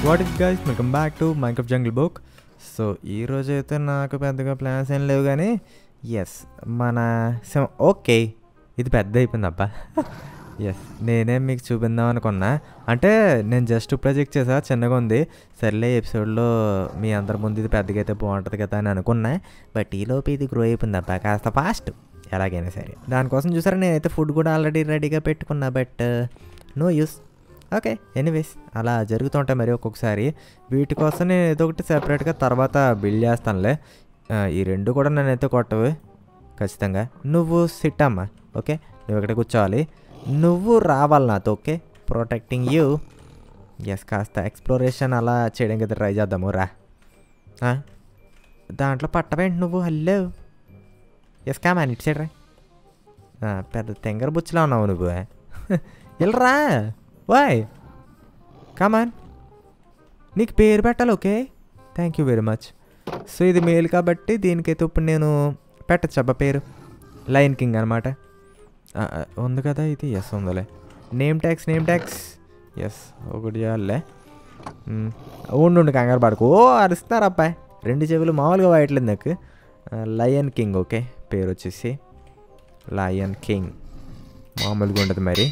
What is guys welcome back to Minecraft jungle book so ఈరోజు అయితే నాకు పెద్దగా ప్లాన్స్ ఏం లేవు కానీ ఎస్ మన sim- ఓకే ఇది పెద్ద అయిపోయింది అబ్బా ఎస్ నేనే మీకు చూపిందాం అనుకున్నా అంటే నేను జస్ట్ ప్రొజెక్ట్ చేసా చిన్నగా ఉంది సర్లే ఎపిసోడ్లో మీ అందరి ముందు ఇది పెద్దగా అయితే బాగుంటుంది కదా అని అనుకున్నా బట్ ఈలోపు ఇది గ్రో అయిపోయింది అబ్బా కాస్త ఫాస్ట్ ఎలాగైనా సరే దానికోసం చూసారా నేనైతే ఫుడ్ కూడా ఆల్రెడీ రెడీగా పెట్టుకున్నా but no use okay anyways అలా జరుగుతుంటాయి మరి ఒక్కొక్కసారి వీటి కోసం నేను ఏదో ఒకటి సెపరేట్గా తర్వాత బిల్డ్ చేస్తానులే ఆ, ఈ రెండు కూడా నేనైతే కొట్టవు ఖచ్చితంగా నువ్వు సిట్ అమ్మా ఓకే నువ్వు ఇక్కడ కూర్చోవాలి నువ్వు రావాలి నాతో ఓకే ప్రొటెక్టింగ్ యూ ఎస్ కాస్త ఎక్స్ప్లోరేషన్ అలా చేయడానికి అయితే ట్రై చేద్దాము రా ఆ? దాంట్లో పట్టవేంటి నువ్వు హలో ఎస్ కామాన్ ఇటు సైడ్ రా ఆ, పెద్ద తెంగర బుచ్చిలా ఉన్నావు నువ్వు వెళ్ళరా వాయ్ కమాన్ నీకు పేరు పెట్టాలి okay thank you very much so ఇది మేల్ కాబట్టి దీనికైతే ఇప్పుడు నేను పెట్టచ్చు అబ్బా పేరు లైన్ కింగ్ అనమాట ఉంది కదా ఇది ఎస్ ఉందిలే name tags name tags yes ఒకటి చేయాలే మ్, ఉండు ఉండు కంగారు పడుకో ఓ అరుస్తున్నారు అబ్బాయి రెండు చెవులు మామూలుగా వాయట్లేదు నాకు లయన్ కింగ్ ఓకే పేరు వచ్చేసి లయన్ కింగ్ మామూలుగా ఉంటుంది మరి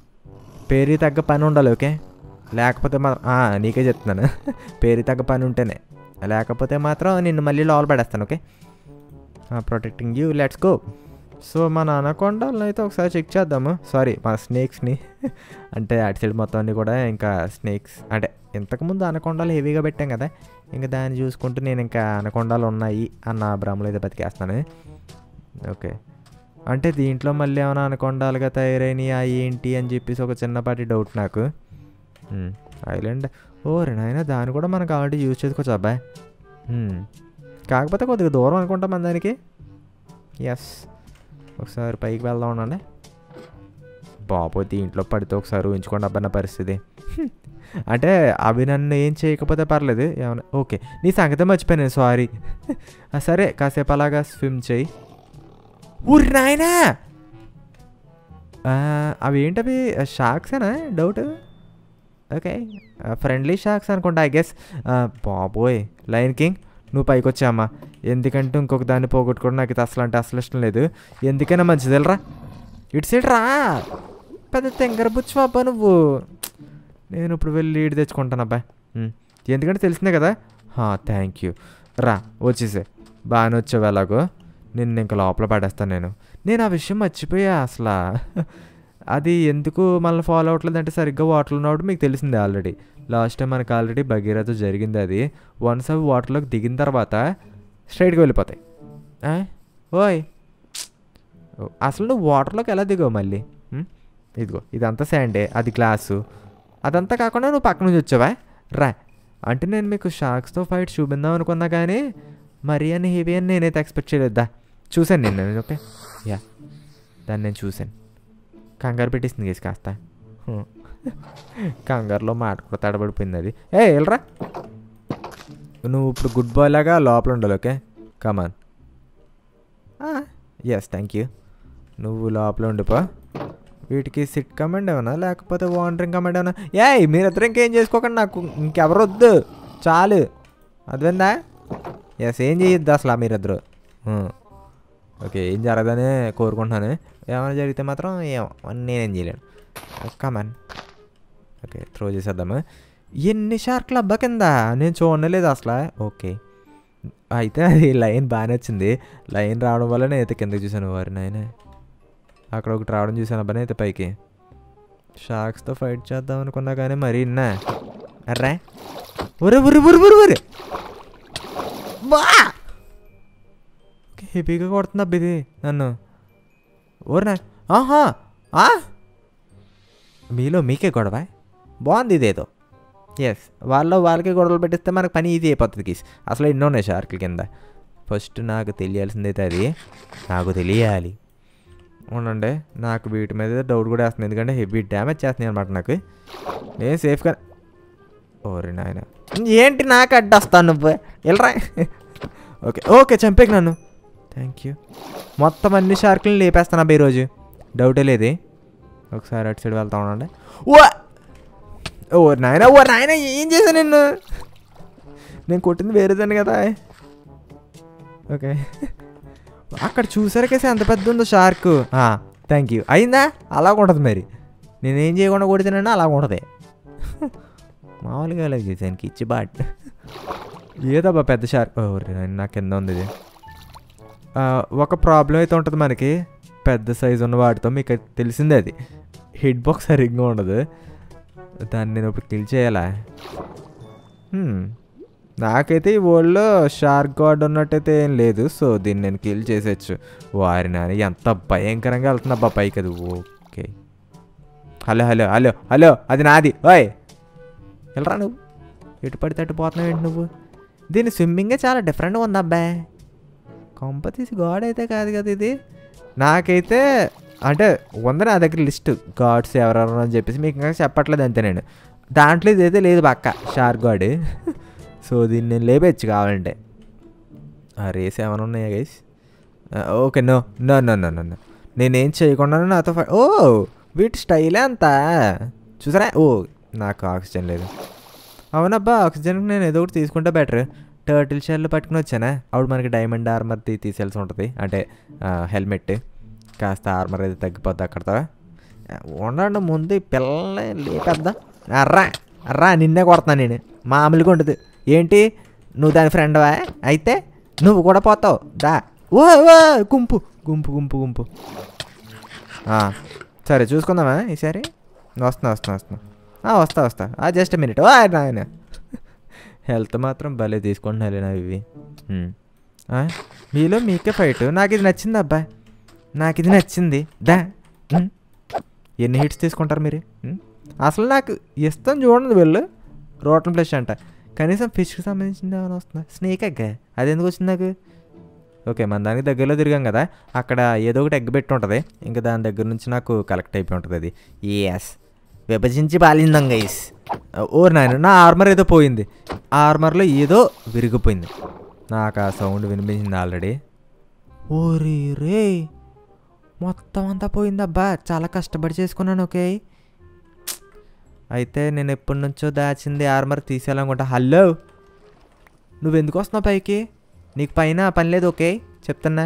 పేరు తగ్గ పని ఉండాలి ఓకే లేకపోతే మాత్రం ఆ, నీకే చెప్తున్నాను పేరు తగ్గ పని ఉంటేనే లేకపోతే మాత్రం నిన్ను మళ్ళీ లోపల పడేస్తాను okay protecting you let's go so మన అనకొండలను అయితే ఒకసారి చెక్ చేద్దాము సారీ మన స్నేక్స్ని అంటే అటు సైడ్ మొత్తం అన్నీ కూడా ఇంకా స్నేక్స్ అంటే ఇంతకుముందు అనకొండలు హెవీగా పెట్టాం కదా ఇంకా దాన్ని చూసుకుంటూ నేను ఇంకా అనకొండలు ఉన్నాయి అన్న భ్రమలో అయితే బతికేస్తాను ఓకే అంటే దీంట్లో మళ్ళీ ఏమైనా అనకొండాలుగా తయారైనవి ఆ ఏంటి అని చెప్పేసి ఒక చిన్నపాటి డౌట్ నాకు మ్మ్. ఐలాండ్ ఓ నాయన దాన్ని కూడా మనకు ఆల్రెడీ యూజ్ చేసుకోవచ్చు అబ్బాయి మ్మ్. కాకపోతే కొద్దిగా దూరం అనుకుంటాం మన దానికి ఎస్ ఒకసారి పైకి వెళ్దాం ఉండండి బాబో దీంట్లో పడితే ఒకసారి ఊహించుకోండి అబ్బా నా పరిస్థితి అంటే అవి నన్ను ఏం చేయకపోతే పర్లేదు ఏమన్నా ఓకే నీ సంగతి మర్చిపోయాను సారీ సరే కాసేపు అలాగా స్విమ్ చేయి ఊరి నాయనా ఆ, అవి ఏంటవి షార్క్సేనా డౌట్ ఓకే ఫ్రెండ్లీ షార్క్స్ అనుకుంటా ఐ గెస్ బాబోయ్ లైన్ కింగ్ నువ్వు పైకి వచ్చామ్మా ఎందుకంటే ఇంకొక దాన్ని పోగొట్టుకోవడం నాకు ఇది అసలు అంటే అసలు ఇష్టం లేదు ఎందుకైనా మంచిది వెళ్ళరా ఇటు సైడ్ రా పెద్ద తెంగర బుచ్చు అబ్బా నువ్వు నేను ఇప్పుడు వెళ్ళి లీడ్ తెచ్చుకుంటాను అబ్బా ఉమ్. ఎందుకంటే తెలిసిందే కదా థ్యాంక్ యూ రా వచ్చేసే బాగానే వచ్చావు ఎలాగో నిన్ను ఇంకా లోపల పడేస్తాను నేను నేను ఆ విషయం మర్చిపోయా అసలు అది ఎందుకు మళ్ళీ ఫాలో అవ్వట్లేదు అంటే సరిగ్గా వాటర్లో ఉన్నప్పుడు మీకు తెలిసిందే ఆల్రెడీ లాస్ట్ టైం మనకు ఆల్రెడీ భగీరథ జరిగింది అది వన్స్ అవి వాటర్లోకి దిగిన తర్వాత స్ట్రైట్గా వెళ్ళిపోతాయి ఆ? ఓయ్ ఓ, అసలు నువ్వు వాటర్లోకి ఎలా దిగావు మళ్ళీ ఉం? ఇదిగో ఇదంతా శాండే అది గ్లాసు అదంతా కాకుండా నువ్వు పక్క నుంచి వచ్చావా రా అంటే నేను మీకు షార్క్స్తో ఫైట్ చూపిందాం అనుకున్నా కానీ మరీ అని హెవీ అని నేనైతే ఎక్స్పెక్ట్ చేయలేదా చూశాను నేను నేను ఓకే యా దాన్ని నేను చూశాను కంగారు పెట్టేసింది కేసు కాస్త హ్మ్. కంగారులో మాట కూడా తడబడిపోయింది అది ఏ వెళ్ళరా నువ్వు ఇప్పుడు గుడ్ బాయ్ లాగా లోపల ఉండాలి okay come on yes thank you నువ్వు లోపల ఉండిపో వీటికి సిట్ కమాండ్ ఏమన్నా లేకపోతే వాండరింగ్ కమాండ్ ఏమన్నా ఏయ్ మీరిద్దరు ఇంకేం చేసుకోకండి నాకు ఇంకెవరు వద్దు చాలు అదివిందా ఎస్ ఏం చేయొద్దు అసలు మీరిద్దరు ఓకే ఏం జరగదని కోరుకుంటున్నాను ఏమైనా జరిగితే మాత్రం ఏమో నేనేం చేయలేను కమాన్ ఓకే త్రో చేసేద్దాము ఎన్ని షార్క్లు అబ్బా కింద నేను చూడలేదు అసలు ఓకే అయితే అది లైన్ బాగానే వచ్చింది లైన్ రావడం వల్ల నేను అయితే కిందకి చూశాను వారి నాయన అక్కడ ఒకటి రావడం చూశాను అబ్బాయి అయితే పైకి షార్క్స్తో ఫైట్ చేద్దాం అనుకున్నా కానీ మరీ ఇన్నా అర్రా ఒరే ఒరే ఒరే ఒరే ఒరే బా హెవీగా కొడుతుంది అబ్బా ఇది నన్ను ఓర్నా ఆహా ఆ మీలో మీకే గొడవ బాగుంది ఇదేదో ఎస్ వాళ్ళ వాళ్ళకే గొడవలు పెట్టిస్తే మనకు పని ఈజీ అయిపోతుంది కీస్ అసలు ఎన్నో ఉన్నాయి షార్కుల కింద ఫస్ట్ నాకు తెలియాల్సిందైతే అది నాకు తెలియాలి ఉండండి నాకు వీటి మీద డౌట్ కూడా వేస్తుంది ఎందుకంటే హెవీ డ్యామేజ్ చేస్తున్నాయి అనమాట నాకు నేను సేఫ్గా ఓరే నాయన ఏంటి నాకు అడ్డొస్తాను నువ్వు వెళ్ళరా ఓకే ఓకే చంపేకి నన్ను థ్యాంక్ యూ మొత్తం అన్ని షార్కులను లేపేస్తాను అబ్బాయి ఈరోజు డౌటే లేదు ఒకసారి అటు సైడ్ వెళ్తా ఉండండి ఓ ఓ నాయన ఓ నాయన ఏం చేశాను నిన్ను నేను కొట్టింది వేరేదాన్ని కదా ఓకే అక్కడ చూసారు కేసి ఎంత పెద్ద ఉందో షార్క్ థ్యాంక్ యూ అయిందా అలాగ ఉంటుంది మరి నేనేం చేయకుండా కొడితేనండి అలాగ ఉంటుంది మామూలుగా అలాగే చేశానికి ఇచ్చి బాట్ ఏదబ్బా పెద్ద షార్క్ ఓ రే, నా కింద ఉంది ఇది ఆ, ఒక ప్రాబ్లం అయితే ఉంటుంది మనకి పెద్ద సైజు ఉన్న వాటితో మీకు అది తెలిసిందే అది హిట్ బాక్స్ సరిగ్గా ఉండదు దాన్ని నేను ఇప్పుడు కిల్ చేయాలా హ్మ్. నాకైతే ఈ వరల్డ్లో షార్క్ గాడ్ ఉన్నట్టయితే ఏం లేదు సో దీన్ని నేను కిల్ చేసేయచ్చు వారి నాని ఎంత భయంకరంగా వెళ్తుందబ్బా పైకి అది okay hello hello hello hello అది నాది ఓయ్ వెళ్ళరా నువ్వు ఎటు పడితే అటు పోతున్నావు ఏంటి నువ్వు దీని స్విమ్మింగే చాలా డిఫరెంట్గా ఉంది అబ్బాయి కొంప తీసి గాడ్ అయితే కాదు కదా ఇది నాకైతే అంటే ఉంది నా దగ్గర లిస్ట్ గాడ్స్ ఎవరెవరు అని చెప్పేసి మీకు ఇంకా చెప్పట్లేదు అంతే నేను దాంట్లో ఇదైతే లేదు పక్క షార్క్ గాడ్ సో దీన్ని నేను లేపచ్చు కావాలంటే ఆ రేస్ ఏమైనా ఉన్నాయా guys okay no no no no no నేనేం చేయకుండా నాతో ఫై- ఓ వీటి స్టైలే అంతా చూసారా ఓ నాకు ఆక్సిజన్ లేదు అవునబ్బా ఆక్సిజన్ నేను ఏదో ఒకటి తీసుకుంటే బెటర్ టర్టిల్ షెల్ పట్టుకుని వచ్చానా అప్పుడు మనకి డైమండ్ ఆర్మర్ తీ తీసేయాల్సి ఉంటుంది అంటే హెల్మెట్ కాస్త ఆర్మర్ అయితే తగ్గిపోద్ది అక్కడతో ఉండండి ముందు ఈ పిల్లల్ని లేపేద్దాం అర్రా అర్రా నిన్నే కొడుతున్నా నేను మామూలుగా ఉండదు ఏంటి నువ్వు దాని ఫ్రెండ్వా అయితే నువ్వు కూడా పోతావు దా ఓ ఓ గుంపు గుంపు గుంపు గుంపు ఆ, సరే చూసుకుందామా ఈసారి వస్తున్నా వస్తున్నా వస్తున్నా ఆ, వస్తా వస్తా ఆ జస్ట్ మినిట్ ఓ నాయన హెల్త్ మాత్రం భలే తీసుకుంటున్నాయి నా ఇవి ఉమ్. ఆ, మీలో మీకే ఫైట్ నాకు ఇది నచ్చింది అబ్బా నాకు ఇది నచ్చింది దా ఉమ్. ఎన్ని హిట్స్ తీసుకుంటారు మీరు ఉమ్. అసలు నాకు ఇష్టం చూడండి వెళ్ళు రోటన్ ఫ్లెష్ అంట కనీసం ఫిష్కి సంబంధించింది ఏమైనా వస్తుందా స్నేక్ ఎగ్ అది ఎందుకు వచ్చింది నాకు ఓకే మన దానికి దగ్గరలో తిరిగాం కదా అక్కడ ఏదో ఒకటి ఎగ్ పెట్టి ఉంటుంది ఇంకా దాని దగ్గర నుంచి నాకు కలెక్ట్ అయిపోయి ఉంటుంది అది ఎస్ విభజించి పాలిందాం గైస్ ఓ నాయన నా ఆర్మర్ ఏదో పోయింది ఆ ఆర్మర్లో ఏదో విరిగిపోయింది నాకు ఆ సౌండ్ వినిపించింది ఆల్రెడీ ఓరి రే మొత్తం అంతా పోయిందబ్బా చాలా కష్టపడి చేసుకున్నాను ఓకే అయితే నేను ఎప్పటి నుంచో దాచింది ఆర్మర్ తీసేయాలనుకుంటా హలో నువ్వు ఎందుకు వస్తున్నావు పైకి నీకు పైన పని లేదు ఓకే చెప్తున్నా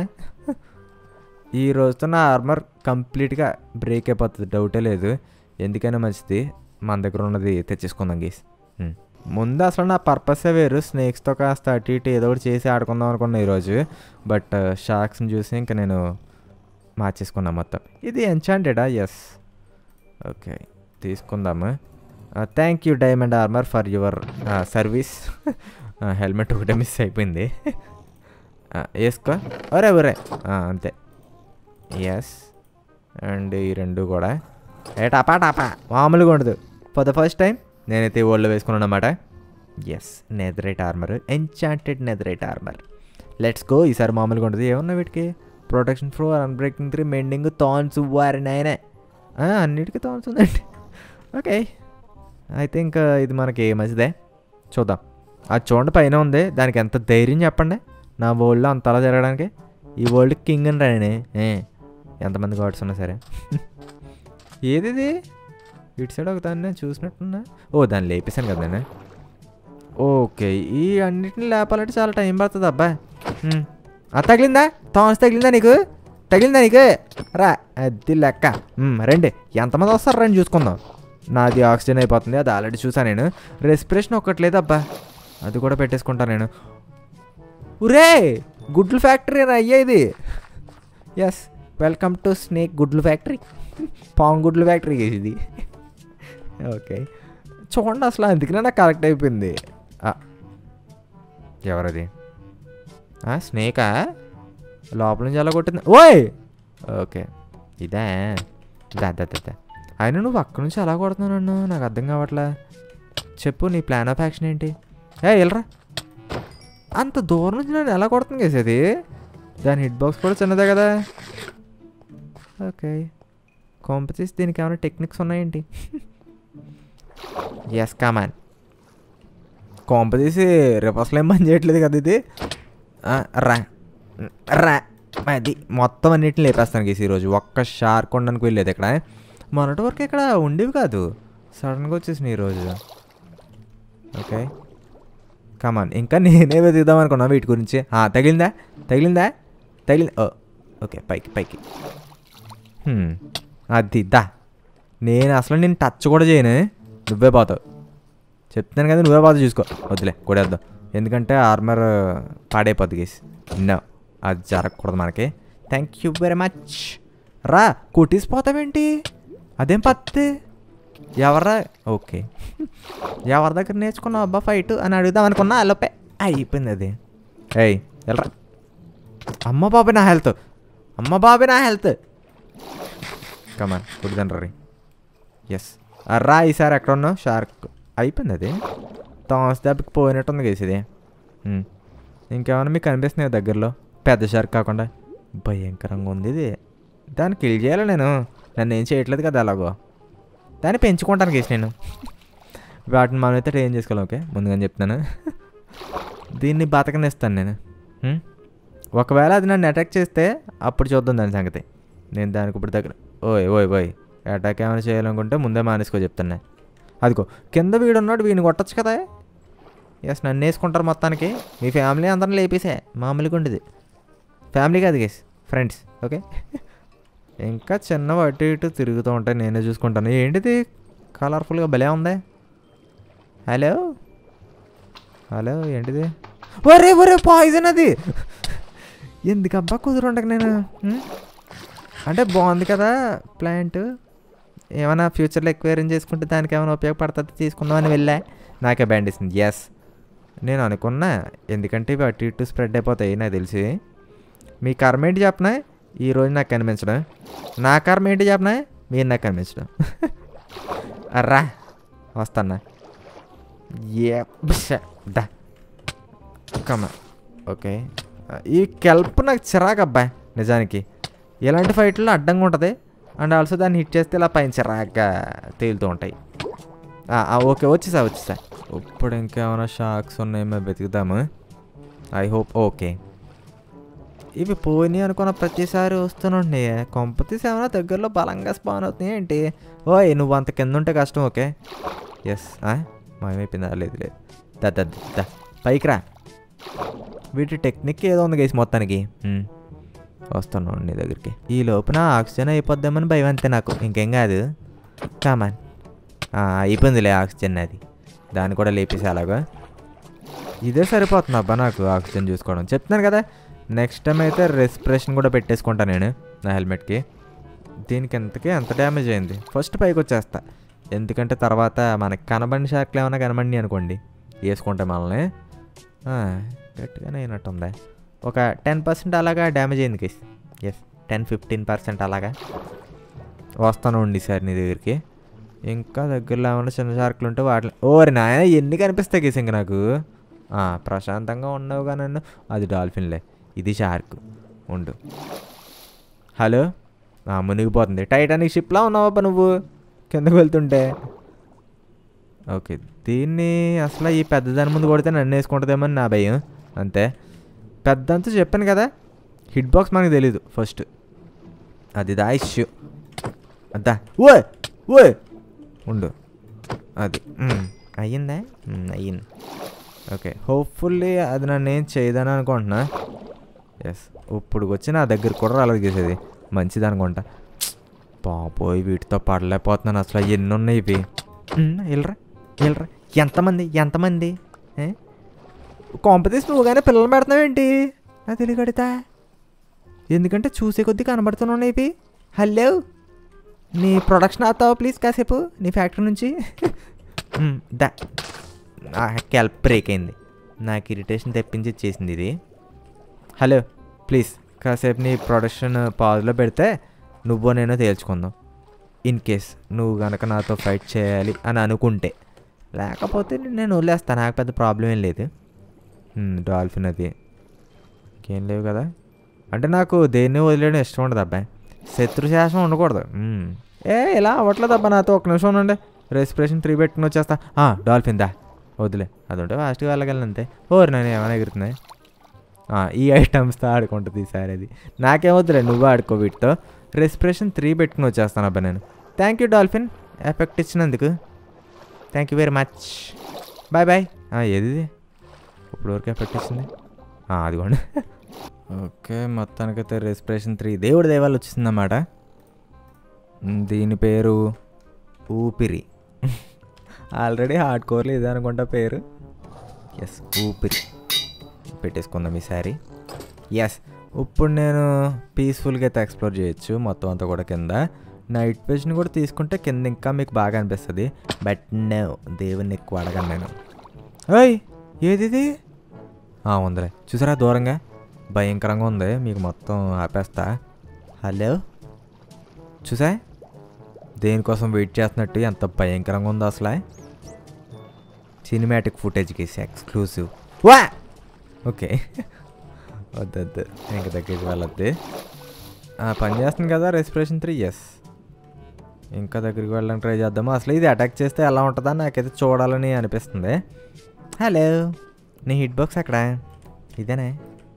ఈ రోజుతో నా ఆర్మర్ కంప్లీట్గా బ్రేక్ అయిపోతుంది డౌటే లేదు ఎందుకైనా మంచిది మన దగ్గర ఉన్నది తెచ్చేసుకుందాం గీస్ ఉమ్. ముందు అసలు నా పర్పసే వేరు స్నేక్స్తో కాస్త అటు ఇటు ఏదో ఒకటి చేసి ఆడుకుందాం అనుకున్నా ఈరోజు బట్ షార్క్స్ని చూసి ఇంకా నేను మార్చేసుకున్నా మొత్తం ఇది ఎన్చాంటెడా ఎస్ ఓకే తీసుకుందాము thank you diamond armour for your service helmet ఒకటే మిస్ అయిపోయింది ఆ, వేసుకో ఒరే ఒరే ఆ, అంతే ఎస్ అండ్ ఈ రెండు కూడా ఏ టాపా టాపా మామూలుగా ఉండదు ఫర్ ద ఫస్ట్ టైం నేనైతే ఈ ఓల్డ్లో వేసుకున్నాను అనమాట yes netherite armour enchanted netherite armour let's go ఈసారి మామూలుగా ఉంటుంది ఏమన్నా వీటికి protection four unbreaking three mending thanks వారి నాయనే ఆ, అన్నిటికీ థాన్స్ ఉందండి ఓకే అయితే ఇంకా ఇది మనకి మంచిదే చూద్దాం అది చూడండి పైన ఉంది దానికి ఎంత ధైర్యం చెప్పండి నా వరల్డ్లో అంతలా జరగడానికి ఈ వరల్డ్ కింగ్ అని రాయనే ఏ ఎంతమంది గాడ్స్ ఉన్నా సరే ఏది ఇది ఇటు సైడ్ ఒక దాన్ని నేను చూసినట్టున్నా ఓ దాన్ని లేపేశాను కదా నేను ఓకే ఈ అన్నిటిని లేపాలంటే చాలా టైం పడుతుంది అబ్బా ఉమ్. ఆ తగిలిందా థాన్స్ తగిలిందా నీకు తగిలిందా నీకు రా అది లెక్క ఉమ్, రండి ఎంతమంది వస్తారు రండి చూసుకుందాం నాది ఆక్సిజన్ అయిపోతుంది అది ఆల్రెడీ చూసాను నేను రెస్పిరేషన్ ఒక్కట్లేదు అబ్బా అది కూడా పెట్టేసుకుంటాను నేను ఉరే గుడ్లు ఫ్యాక్టరీ అయ్యా ఇది ఎస్ వెల్కమ్ టు స్నేక్ గుడ్లు ఫ్యాక్టరీ పాంగ్ గుడ్లు ఫ్యాక్టరీ ఇది ఓకే చూడండి అసలు అందుకనే నాకు కరెక్ట్ అయిపోయింది ఆ, ఎవరది ఆ, స్నేకా లోపల నుంచి ఎలా కొట్టింది ఓయ్ ఓకే ఇదే దా దా దా, దా అయినా నువ్వు అక్కడి నుంచి ఎలా కొడుతున్నావు నన్ను నాకు అర్థం కావట్లే చెప్పు నీ ప్లాన్ ఆఫ్ యాక్షన్ ఏంటి ఏ వెళ్ళరా అంత దూరం నుంచి నన్ను ఎలా కొడుతుంది కేసేది దాని హిట్ బాక్స్ కూడా చిన్నదే కదా ఓకే కాంపిటీస్ దీనికి ఏమైనా టెక్నిక్స్ ఉన్నాయేంటి ఎస్ కామాన్ కాంపిటీస్ రివర్స్లో ఏం పని చేయట్లేదు కదా ఇది ఆ, రా రా అది మొత్తం అన్నిటిని లేపేస్తాను గీసి ఈరోజు ఒక్క షార్క్ ఉండడానికి వెళ్ళేది ఇక్కడ మొన్నటి వరకు ఇక్కడ ఉండేవి కాదు సడన్గా వచ్చేసింది ఈరోజు ఓకే కమాన్ ఇంకా నేనే వెతుకుదాం అనుకున్నా వీటి గురించి ఆ, తగిలిందా తగిలిందా తగిలింది ఓ ఓకే పైకి పైకి హ్మ్, అది దా నేను అసలు నేను టచ్ కూడా చేయను నువ్వే పోతావు చెప్తున్నాను కదా నువ్వే పోతావు చూసుకో వద్దులే కొడేద్దాం ఎందుకంటే ఆర్మర్ పాడైపోద్ది గేసి నో అది జరగకూడదు మనకి థ్యాంక్ యూ వెరీ మచ్ రా కొట్టేసిపోతావేంటి అదేం పత్తి ఎవరా ఓకే ఎవరి దగ్గర నేర్చుకున్నావు అబ్బా ఫైట్ అని అడుగుదాం అనుకున్నా అలోపే అయిపోయింది అది ఏయ్ వెళ్ళరా అమ్మ బాబాయ్ నా హెల్త్ అమ్మ బాబాయ్ నా హెల్త్ కమాన్ కుడిదండ్రా రీ ఎస్ రా ఈసారి ఎక్కడ ఉన్నావు షార్క్ అయిపోయింది అది థామస్ దెబ్బకి పోయినట్టుంది కేసు ఇది ఉమ్. ఇంకేమైనా మీకు కనిపిస్తున్నాయి దగ్గరలో పెద్ద షార్క్ కాకుండా భయంకరంగా ఉంది ఇది దాన్ని కిల్ చేయాలి నేను నన్ను ఏం చేయట్లేదు కదా అలాగో దాన్ని పెంచుకుంటాను కేసు నేను వాటిని మనం అయితే ట్రైన్ చేసుకోవాలి ఓకే ముందుగా చెప్తున్నాను దీన్ని బతకనిస్తాను నేను ఉమ్. ఒకవేళ అది నన్ను అటాక్ చేస్తే అప్పుడు చూద్దాం దాని సంగతి నేను దానికి ఇప్పుడు దగ్గర ఓయ్ ఓయ్ ఓయ్ అటాక్ ఏమైనా చేయాలనుకుంటే ముందే మానేసుకో చెప్తున్నా అదిగో కింద వీడు ఉన్నాడు వీడిని కొట్టచ్చు కదా ఎస్ నన్ను వేసుకుంటారు మొత్తానికి మీ ఫ్యామిలీ అందరిని లేపేసే మామూలుగా ఉండేది ఫ్యామిలీ కాదు గేస్ ఫ్రెండ్స్ ఓకే ఇంకా చిన్న అటు ఇటు తిరుగుతూ ఉంటాయి నేనే చూసుకుంటాను ఏంటిది కలర్ఫుల్గా భలే ఉంది హలో హలో ఏంటిది ఒరే ఒరే పాయిజన్ అది ఎందుకబ్బా కుదురుండక నేను ఉం? అంటే బాగుంది కదా ప్లాంట్ ఏమైనా ఫ్యూచర్లో ఎక్వైరింగ్ చేసుకుంటే దానికి ఏమైనా ఉపయోగపడుతుంది తీసుకుందామని వెళ్ళా నాకే బ్యాండ్ ఇస్తుంది ఎస్ నేను అనుకున్నా ఎందుకంటే ఇవి అటు ఇటు స్ప్రెడ్ అయిపోతాయి నాకు తెలిసి మీ కర్మ ఏంటి చెప్పనా ఈరోజు నాకు కనిపించడం నా కర్మ ఏంటి చెప్పనా మీరు నాకు కనిపించడం అర్రా వస్తానా ఏ బుష, దా కమ ఓకే ఈ కెల్ప్ నాకు చిరాకు అబ్బాయి నిజానికి ఇలాంటి ఫైట్లో అడ్డంగా ఉంటుంది అండ్ ఆల్సో దాన్ని హిట్ చేస్తే ఇలా పైన చిరాగ్గా తేలుతూ ఉంటాయి ఆ, ఆ, ఓకే వచ్చేసా వచ్చేసా ఇప్పుడు ఇంకేమైనా షాక్స్ ఉన్నాయేమో వెతుకుదాము ఐ హోప్ ఓకే ఇవి పోయినాయి అనుకున్న ప్రతిసారి వస్తున్నాయి కొంపతీస్ ఏమైనా దగ్గరలో బలంగా స్పాన్ అవుతున్నాయి ఏంటి ఓయ్ నువ్వు అంత కింద ఉంటే కష్టం ఓకే ఎస్ మాయమైపోయిందా లేదు లేదు దా దా దా, దా పైకి రా వీటి టెక్నిక్ ఏదో ఉంది గైస్ మొత్తానికి ఉమ్. వస్తున్నాను నీ దగ్గరికి ఈ లోపున ఆక్సిజన్ అయిపోద్దామని భయం అంతే నాకు ఇంకేం కాదు కామాన్ అయిపోయిందిలే ఆక్సిజన్ అది దాన్ని కూడా లేపేసి అలాగా ఇదే సరిపోతుంది అబ్బా నాకు ఆక్సిజన్ చూసుకోవడం చెప్తున్నాను కదా నెక్స్ట్ టైం అయితే రెస్పిరేషన్ కూడా పెట్టేసుకుంటా నేను నా హెల్మెట్కి దీనికి ఎంతకి ఎంత డ్యామేజ్ అయింది ఫస్ట్ పైకి వచ్చేస్తా ఎందుకంటే తర్వాత మనకి కనబడిన షార్క్లు ఏమైనా కనబడి అనుకోండి వేసుకుంటే మనల్ని ఆ, గట్టిగానే అయినట్టుంది ఒక టెన్ పర్సెంట్ అలాగా డ్యామేజ్ అయింది case yes ten fifteen percent అలాగా వస్తాను ఉండి సార్ నీ దగ్గరికి ఇంకా దగ్గరలో ఏమైనా చిన్న షార్క్లు ఉంటే వాటి ఓరి నాయన ఎన్ని కనిపిస్తాయి కేసు ఇంక నాకు ఆ, ప్రశాంతంగా ఉండవుగా నన్ను అది డాల్ఫిన్లే ఇది షార్క్ ఉండు హలో ఆ, మునిగిపోతుంది టైటానిక్ షిప్లా ఉన్నావబ్బా నువ్వు కిందకు వెళ్తుంటే ఓకే దీన్ని అసలు ఈ పెద్ద దాని ముందు కొడితే నన్ను వేసుకుంటుందేమో అని నా భయం అంతే పెద్దంతా చెప్పాను కదా హిట్ బాక్స్ మనకు తెలీదు ఫస్ట్ అది దా ఇష్యూ అద్దా ఓయ్ ఓయ్ ఉండు అది మ్, అయ్యిందా మ్, అయ్యింది ఓకే హోప్ఫుల్లీ అది నన్ను ఏం చేయదని అనుకుంటున్నా ఎస్ ఇప్పుడు వచ్చి నా దగ్గర కూడా రాలేదు గీసేది మంచిది అనుకుంటా పాపోయ్ వీటితో పడలేకపోతున్నాను అసలు ఎన్ని ఉన్నాయి ఇవి ఉమ్, వెళ్ళరా వెళ్ళరా ఎంతమంది ఎంతమంది ఏ? కాంపిటీషన్ నువ్వుగానే పిల్లలు పెడుతున్నావేంటి నా తెలియకడితా ఎందుకంటే చూసే కొద్దీ కనబడుతున్నాయి ఇవి హలో నీ ప్రొడక్షన్ అవుతావా ప్లీజ్ కాసేపు నీ ఫ్యాక్టరీ నుంచి ఉమ్, దా క్యాల్ప్ బ్రేక్ అయింది నాకు ఇరిటేషన్ తెప్పించి ఇచ్చేసింది ఇది హలో ప్లీజ్ కాసేపు నీ ప్రొడక్షన్ పాజ్లో పెడితే నువ్వో నేనో తేల్చుకుందాం ఇన్ కేస్ నువ్వు కనుక నాతో ఫైట్ చేయాలి అని అనుకుంటే లేకపోతే నేను వదిలేస్తాను నాకు పెద్ద ప్రాబ్లం ఏం లేదు ఉమ్, డాల్ఫిన్ అది ఇంకేం లేవు కదా అంటే నాకు దేన్ని వదిలేయడం ఇష్టం ఉండదు అబ్బాయి శత్రు శాసనం ఉండకూడదు ఉమ్. ఏ ఇలా అవ్వట్లేదు అబ్బా నాతో ఒక నిమిషం ఉండండి రెస్పిరేషన్ త్రీ పెట్టుకుని వచ్చేస్తా ఆ, డాల్ఫిన్ దా వదిలే అది ఉంటే ఫాస్ట్గా వెళ్ళగలను అంతే ఓరు నేను ఏమైనా ఎగురుతున్నాయి ఆ, ఈ ఐటమ్స్తో ఆడుకుంటుంది ఈసారి అది నాకేం వద్దులే నువ్వు ఆడుకో వీటితో రెస్పిరేషన్ త్రీ పెట్టుకుని వచ్చేస్తాను అబ్బా నేను థ్యాంక్ యూ డాల్ఫిన్ ఎఫెక్ట్ ఇచ్చినందుకు thank you very much bye bye ఏది ఇది? ఇప్పుడు వరకు ఎఫెక్ట్ ఇచ్చింది ఆ, అదిగోండి ఓకే మొత్తానికైతే రెస్పిరేషన్ త్రీ దేవుడి దేవాలు వచ్చిందన్నమాట మ్, దీని పేరు ఊపిరి ఆల్రెడీ హార్డ్ కోర్లు ఇదే అనుకుంటా పేరు ఎస్ ఊపిరి పెట్టేసుకుందాం ఈసారి ఎస్ ఇప్పుడు నేను పీస్ఫుల్గా అయితే ఎక్స్ప్లోర్ చేయొచ్చు మొత్తం అంతా కూడా కింద నైట్ విజన్ కూడా తీసుకుంటే కింద ఇంకా మీకు బాగా అనిపిస్తుంది బట్ నో దేవుని ఎక్కువ అడగను నేను ఓయ్ ఏది ఇది ఆ, ఉందిలే చూసారా దూరంగా భయంకరంగా ఉంది మీకు మొత్తం ఆపేస్తా హలో చూసా దేనికోసం వెయిట్ చేస్తున్నట్టు ఎంత భయంకరంగా ఉందో అసలు సినిమాటిక్ ఫుటేజ్కి ఎక్స్క్లూసివ్ వా ఓకే వద్దొద్దు ఇంక దగ్గరికి వెళ్ళొద్దు ఆ, పని చేస్తుంది కదా రెస్పిరేషన్ త్రీ ఎస్ ఇంకా దగ్గరికి వెళ్ళడానికి ట్రై చేద్దాము అసలు ఇది అటాక్ చేస్తే ఎలా ఉంటుందా నాకైతే చూడాలని అనిపిస్తుంది హలో నీ హిట్ బాక్స్ అక్కడ ఇదేనే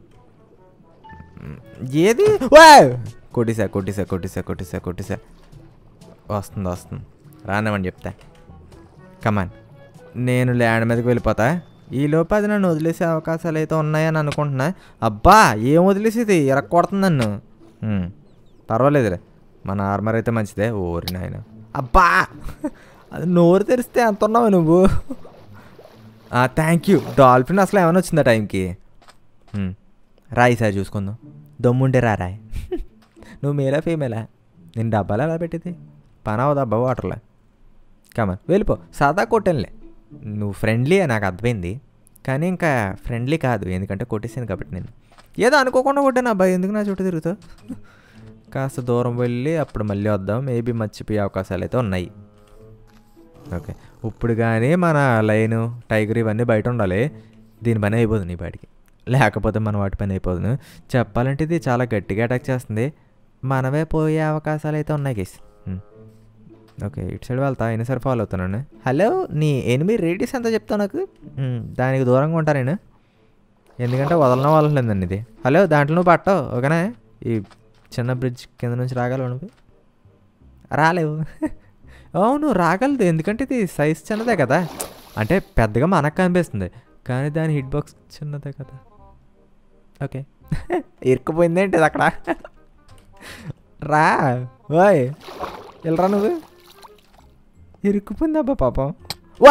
మ్, ఏది వా! కొట్టేసా కొట్టేసా కొట్టేసా కొట్టేసా కొట్టేసా వస్తుంది వస్తుంది రానివ్వండి చెప్తా కమాన్ నేను ల్యాండ్ మీదకి వెళ్ళిపోతా ఈ లోపు అది నన్ను వదిలేసే అవకాశాలు అయితే ఉన్నాయని అనుకుంటున్నా అబ్బా ఏం వదిలేసేది ఎరక్కొడుతుంది నన్ను మ్, పర్వాలేదులే మన ఆర్మర్ అయితే మంచిదే ఓరి నాయన అబ్బా అది నోరు తెరిస్తే ఎంత ఉన్నావు నువ్వు థ్యాంక్ యూ డాల్ఫిన్ అసలు ఏమైనా వచ్చిందా టైంకి మ్, రా ఈసారి చూసుకుందాం దమ్ముంటే రా రాయ్ నువ్వు మేలా ఫీమేలా నేను డబ్బాలు ఎలా పెట్టింది పని అవదా అబ్బా వాటర్లో కమన్ వెళ్ళిపో సాదా కొట్టనులే నువ్వు ఫ్రెండ్లీ నాకు అర్థమైంది కానీ ఇంకా ఫ్రెండ్లీ కాదు ఎందుకంటే కొట్టేసాను కాబట్టి నేను ఏదో అనుకోకుండా కొట్టాను అబ్బాయి ఎందుకు నా చుట్టూ తిరుగుతావు కాస్త దూరం వెళ్ళి అప్పుడు మళ్ళీ వద్దాం మేబీ మర్చిపోయే అవకాశాలు అయితే ఉన్నాయి ఓకే ఇప్పుడు కానీ మన లైన్ టైగర్ ఇవన్నీ బయట ఉండాలి దీని పని అయిపోతుంది ఈ బయటికి లేకపోతే మన వాటి పని అయిపోతుంది చెప్పాలంటే ఇది చాలా గట్టిగా అటాక్ చేస్తుంది మనమే పోయే అవకాశాలు అయితే ఉన్నాయి గేస్ ఓకే ఇటు సైడ్ వెళ్తా అయినా సరే ఫాలో అవుతున్నాను హలో నీ ఎనిమిది రేడియస్ ఎంత చెప్తావు నాకు మ్, దానికి దూరంగా ఉంటా నేను ఎందుకంటే వదలన వదలలేదండి ఇది హలో దాంట్లో నువ్వు పట్టవు ఓకేనా ఈ చిన్న బ్రిడ్జ్ కింద నుంచి రాగలవు నువ్వు రాలేవు అవును రాగలదు ఎందుకంటే ఇది సైజ్ చిన్నదే కదా అంటే పెద్దగా మనకు కనిపిస్తుంది కానీ దాని హిట్ బాక్స్ చిన్నదే కదా ఓకే ఇరుక్కుపోయిందేంటి ఇది అక్కడ రా ఓయ్ వెళ్ళరా నువ్వు ఇరుక్కుపోయిందబ్బా పాపం వా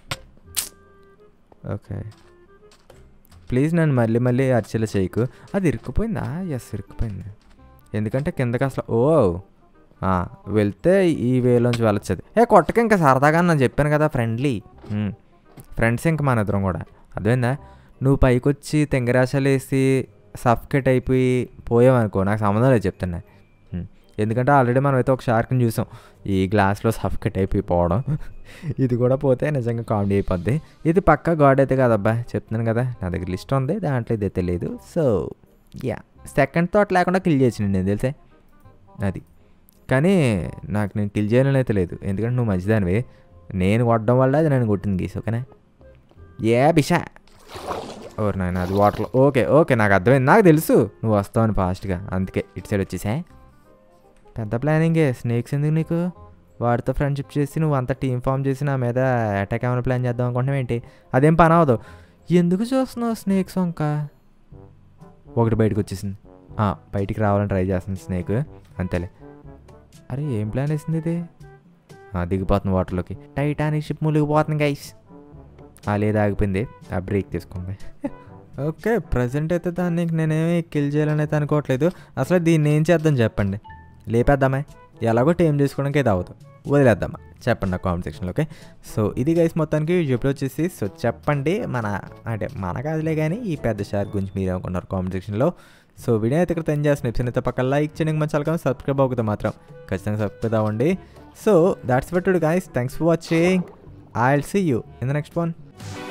ఓకే ప్లీజ్ నన్ను మళ్ళీ మళ్ళీ అర్చల చేయకు అది ఇరుక్కుపోయిందా ఎస్ ఇరుక్కుపోయింది ఎందుకంటే కిందకి అసలు ఓ ఆ, వెళ్తే ఈ వేలోంచి వెళ్ళొచ్చు అది ఏ కొట్టక ఇంకా సరదాగా నేను చెప్పాను కదా ఫ్రెండ్లీ ఫ్రెండ్స్ ఇంక మన ఇద్దరం కూడా అదేందా నువ్వు పైకి వచ్చి తెంగరాశలు వేసి సఫ్కెట్ అయిపోయి పోయావనుకో నాకు సంబంధం లేదు చెప్తున్నా ఉమ్. ఎందుకంటే ఆల్రెడీ మనం అయితే ఒక షార్క్ని చూసాం ఈ గ్లాస్లో సఫ్కెట్ అయిపోయి పోవడం ఇది కూడా పోతే నిజంగా కామెడీ అయిపోద్ది ఇది పక్కా గాడ్ అయితే కదబ్బా చెప్తున్నాను కదా నా దగ్గర లిస్ట్ ఉంది దాంట్లో ఇదే తెలియదు సో యా సెకండ్ థాట్ లేకుండా కిల్ చేసి నేను తెలిసే అది కానీ నాకు నేను కిల్ చేయాలని అయితే లేదు ఎందుకంటే నువ్వు మంచిదానివి నేను కొట్టడం వల్ల అది నన్ను కొట్టింది గీసి ఓకేనా ఏ బిషా ఓర్ నాయన అది వాటర్లో ఓకే ఓకే నాకు అర్థమైంది నాకు తెలుసు నువ్వు వస్తావని ఫాస్ట్గా అందుకే ఇటు సైడ్ వచ్చేసా పెద్ద ప్లానింగే స్నేక్స్ ఎందుకు నీకు వాడితో ఫ్రెండ్షిప్ చేసి నువ్వు అంత టీం ఫామ్ చేసి నా మీద అటాక్ ఏమైనా ప్లాన్ చేద్దాం అనుకుంటున్నావు ఏంటి అదేం పని అవ్వదు ఎందుకు చూస్తున్నావు స్నేక్స్ వంక ఒకటి బయటకు వచ్చేసింది ఆ, బయటికి రావాలని ట్రై చేస్తుంది స్నేక్ అంతేలే అరే ఏం ప్లాన్ వేసింది ఇది ఆ, దిగిపోతుంది వాటర్లోకి టైటానిక్ షిప్ మునిగిపోతుంది గైస్ ఆ లేదు ఆగిపోయింది ఆ బ్రేక్ తీసుకుంది ఓకే ప్రజెంట్ అయితే దాన్ని నేనేమి కిల్ చేయాలని అయితే అనుకోవట్లేదు అసలు దీన్ని ఏం చేద్దాం చెప్పండి లేపేద్దామా ఎలాగో టైం చేసుకోవడానికి అయితే అవ్వదు వదిలేద్దామా చెప్పండి నా కామెంట్ సెక్షన్లో ఓకే సో ఇది గైస్ మొత్తానికి ఇప్పుడు వచ్చేసి సో చెప్పండి మన అంటే మన కాదులే కానీ ఈ పెద్ద షార్క్ గురించి మీరు ఏమనుకున్నారు కామెంట్ సెక్షన్లో సో వీడియో అయితే ఇక్కడ తెన్ చేసిన ఎపిసోడ్ అయితే పక్కన లైక్ చేయండి మంచి చాలా సబ్స్క్రైబ్ అవుతుంది మాత్రం ఖచ్చితంగా సబ్స్క్రైబ్ అవ్వండి so that's but guys thanks for watching I will see you in the next one